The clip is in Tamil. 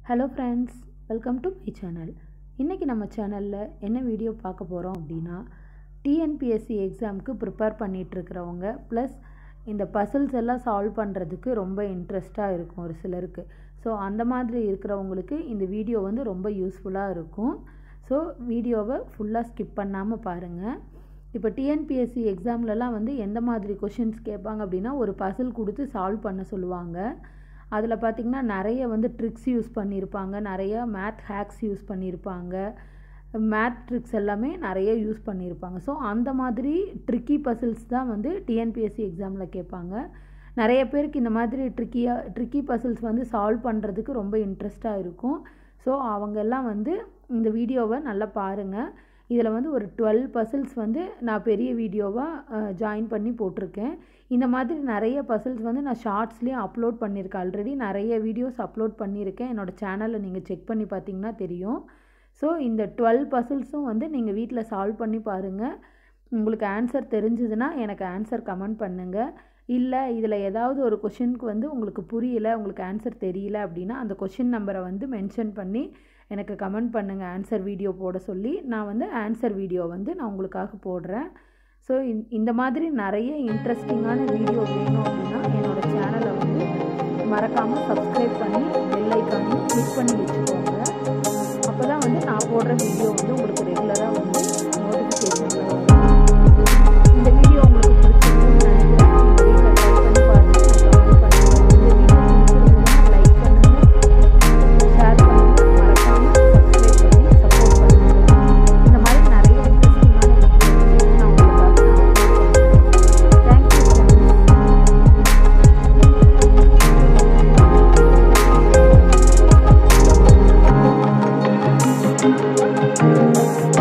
hello friends welcome to my channel இன்றைக்கி நம்ம சேனலில் என்ன வீடியோ பார்க்க போகிறோம் அப்படின்னா டிஎன்பிஎஸ்சி எக்ஸாமுக்கு ப்ரிப்பேர் பண்ணிகிட்ருக்கிறவங்க ப்ளஸ் இந்த பசில்ஸ் எல்லாம் சால்வ் பண்ணுறதுக்கு ரொம்ப இன்ட்ரெஸ்ட்டாக இருக்கும் ஒரு சிலருக்கு ஸோ அந்த மாதிரி இருக்கிறவங்களுக்கு இந்த வீடியோ வந்து ரொம்ப யூஸ்ஃபுல்லாக இருக்கும் ஸோ வீடியோவை ஃபுல்லாக ஸ்கிப் பண்ணாமல் பாருங்கள் இப்போ டிஎன்பிஎஸ்சி எக்ஸாம்லலாம் வந்து எந்த மாதிரி கொஷின்ஸ் கேட்பாங்க அப்படின்னா ஒரு பசில் கொடுத்து சால்வ் பண்ண சொல்லுவாங்க அதில் பார்த்திங்கன்னா நிறைய வந்து ட்ரிக்ஸ் யூஸ் பண்ணியிருப்பாங்க நிறைய மேத் ஹேக்ஸ் யூஸ் பண்ணியிருப்பாங்க மேத் ட்ரிக்ஸ் எல்லாமே நிறைய யூஸ் பண்ணியிருப்பாங்க ஸோ அந்த மாதிரி ட்ரிக்கி பசில்ஸ் தான் வந்து டிஎன்பிஎஸ்சி எக்ஸாமில் கேட்பாங்க நிறைய பேருக்கு இந்த மாதிரி ட்ரிக்கியாக ட்ரிக்கி பசில்ஸ் வந்து சால்வ் பண்ணுறதுக்கு ரொம்ப இன்ட்ரெஸ்ட்டாக இருக்கும் ஸோ அவங்க எல்லாம் வந்து இந்த வீடியோவை நல்லா பாருங்கள் இதில் வந்து ஒரு டுவெல் பசில்ஸ் வந்து நான் பெரிய வீடியோவாக ஜாயின் பண்ணி போட்டிருக்கேன் இந்த மாதிரி நிறைய பசில்ஸ் வந்து நான் ஷார்ட்ஸ்லேயும் அப்லோட் பண்ணியிருக்கேன் ஆல்ரெடி நிறைய வீடியோஸ் அப்லோட் பண்ணியிருக்கேன் என்னோடய சேனலில் நீங்கள் செக் பண்ணி பார்த்தீங்கன்னா தெரியும் ஸோ இந்த டுவெல் பசில்ஸும் வந்து நீங்கள் வீட்டில் சால்வ் பண்ணி பாருங்கள் உங்களுக்கு ஆன்சர் தெரிஞ்சதுன்னா எனக்கு ஆன்சர் கமெண்ட் பண்ணுங்கள் இல்லை இதில் ஏதாவது ஒரு கொஷினுக்கு வந்து உங்களுக்கு புரியல உங்களுக்கு ஆன்சர் தெரியல அப்படின்னா அந்த கொஷின் நம்பரை வந்து மென்ஷன் பண்ணி எனக்கு கமெண்ட் பண்ணுங்கள் ஆன்சர் வீடியோ போட சொல்லி நான் வந்து ஆன்சர் வீடியோ வந்து நான் உங்களுக்காக போடுறேன் ஸோ இந்த மாதிரி நிறைய இன்ட்ரெஸ்டிங்கான வீடியோ வேணும் அப்படின்னா என்னோடய சேனலை வந்து மறக்காமல் சப்ஸ்கிரைப் பண்ணி பெல் ஐக்கானையும் கிளிக் பண்ணி வச்சுக்கோங்க அப்போ தான் வந்து நான் போடுற வீடியோ வந்து உங்களுக்கு ரெகுலராக வந்து நோட்டிஃபிகேஷனில் வரும் இந்த வீடியோ உங்களுக்கு பிடிச்சிருக்குன்னு நினைக்கிறேன் உங்கள் வீட்டில் ட்ரை பண்ணி பார்த்து லைக் பண்ணுங்கள் ஷேர் பண்ணுங்கள் மறக்காமல் சப்ஸ்கிரைப் பண்ணி சப்போர்ட் பண்ணுங்கள் இந்த மாதிரி நிறைய இன்ட்ரெஸ்டிங்கான வீடியோ நான் உங்களுக்காக தேங்க்யூ ஃப்ரெண்ட்ஸ்